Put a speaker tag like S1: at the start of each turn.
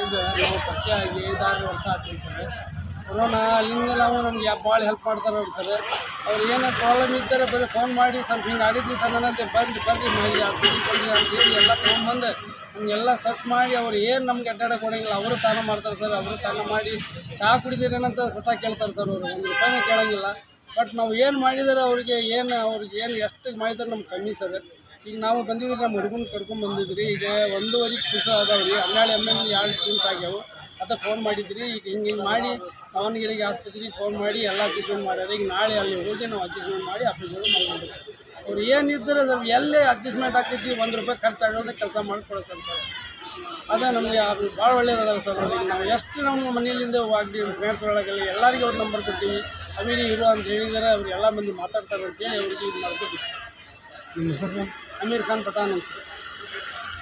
S1: ಇದು ನಾವು ಪರಿಚಯ ಆಗಿ ಐದಾರು ವರ್ಷ ಆಗ್ತೀವಿ ಸರ್ ಕೊರೋನಾ ಅಲ್ಲಿಂದ ನಾವು ನಮ್ಗೆ ಭಾಳ ಹೆಲ್ಪ್ ಮಾಡ್ತಾರೆ ನೋಡಿ ಸರ್ ಅವ್ರು ಏನೋ ಪ್ರಾಬ್ಲಮ್ ಇದ್ದರೆ ಬರೀ ಫೋನ್ ಮಾಡಿ ಸ್ವಲ್ಪ ಹಿಂಗೆ ಆಗಿದ್ವಿ ಸರ್ ನನ್ನಲ್ಲಿ ಬಂದು ಬರ್ರಿ ಮೈಲಿ ಆಸ್ಪತ್ರೆಗೆ ಬಂದ್ರಿ ಅಂತ ಹೇಳಿ ಎಲ್ಲ ತೊಗೊಂಬಂದು ನಮಗೆಲ್ಲ ಸ್ವಚ್ಛ ಮಾಡಿ ಅವ್ರು ಏನು ನಮ್ಗೆ ಅಡ್ಡಾಡಕ್ಕೆ ಕೊಡಂಗಿಲ್ಲ ಅವರು ತಾನ ಮಾಡ್ತಾರೆ ಸರ್ ಅವರು ತಾನ ಮಾಡಿ ಚಹಾ ಕುಡಿದಿರೇನಂತ ಸತಾ ಕೇಳ್ತಾರೆ ಸರ್ ಅವರು ಒಂದು ರೂಪಾಯಿನೇ ಕೇಳಂಗಿಲ್ಲ ಬಟ್ ನಾವು ಏನು ಮಾಡಿದರೆ ಅವ್ರಿಗೆ ಏನು ಅವ್ರಿಗೆ ಏನು ಎಷ್ಟು ಮಾಡಿದ್ರೆ ನಮ್ಗೆ ಕಮ್ಮಿ ಸರ್ ಈಗ ನಾವು ಬಂದಿದ್ದೀವಿ ನಮ್ಮ ಹುಡುಗನ ಕರ್ಕೊಂಡ್ ಬಂದಿದ್ರಿ ಈಗ ಒಂದೂವರೆ ದಿವಸ ಅದಾವ್ರಿ ಹನ್ನೆರಡು ಎಮ್ ಎಮ್ ಎರಡು ಟೂಲ್ಸ್ ಆಗ್ಯಾವು ಅದ ಫೋನ್ ಮಾಡಿದ್ರಿ ಈಗ ಹಿಂಗೆ ಹಿಂಗೆ ಮಾಡಿ ದಾವಣಗೆರೆಗೆ ಆಸ್ಪತ್ರೆಗೆ ಫೋನ್ ಮಾಡಿ ಎಲ್ಲ ಅಡ್ಜಸ್ಟ್ಮೆಂಟ್ ಮಾಡ್ಯಾರ ಈಗ ನಾಳೆ ಅಲ್ಲಿ ಹೋಗಿ ನಾವು ಅಡ್ಜಸ್ಟ್ಮೆಂಟ್ ಮಾಡಿ ಆಪರೇಷನ್ ಮಾಡ್ಬೇಕು ಅವ್ರು ಏನಿದ್ರೆ ಸ್ವಲ್ಪ ಎಲ್ಲೇ ಅಡ್ಜಸ್ಟ್ಮೆಂಟ್ ಆಗ್ತೈತಿ ಒಂದು ರೂಪಾಯಿ ಖರ್ಚಾಗದೆ ಕೆಲಸ ಮಾಡ್ಕೊಡ್ತಾರೆ ಸರ್ ಅದೇ ನಮಗೆ ಅದು ಭಾಳ ಒಳ್ಳೇದದ ಸರ್ ಅವ್ರಿಗೆ ನಾವು ಎಷ್ಟು ನಮ್ಮ ಮನೆಯಲ್ಲಿಂದ ಆಗಲಿ ಫ್ರೆಂಡ್ಸ್ ಒಳಗೆಲ್ಲ ಎಲ್ಲರಿಗೂ ಅವ್ರ ನಂಬರ್ ಕೊಡ್ತೀವಿ ಅಮೀರಿ ಇರೋ ಅಂತ ಹೇಳಿದರೆ ಅವ್ರು ಎಲ್ಲ ಮಂದಿ ಮಾತಾಡ್ತಾರೆ ಅಂತೇಳಿ ಅವ್ರಿಗೆ ಇದು ಮಾಡ್ಕೊತೀವಿ
S2: ನಿಮ್ಮ ಹೆಸರು
S1: ಅಮೀರ್ ಖಾನ್ ಪಠಾಣ್ ಅಂತ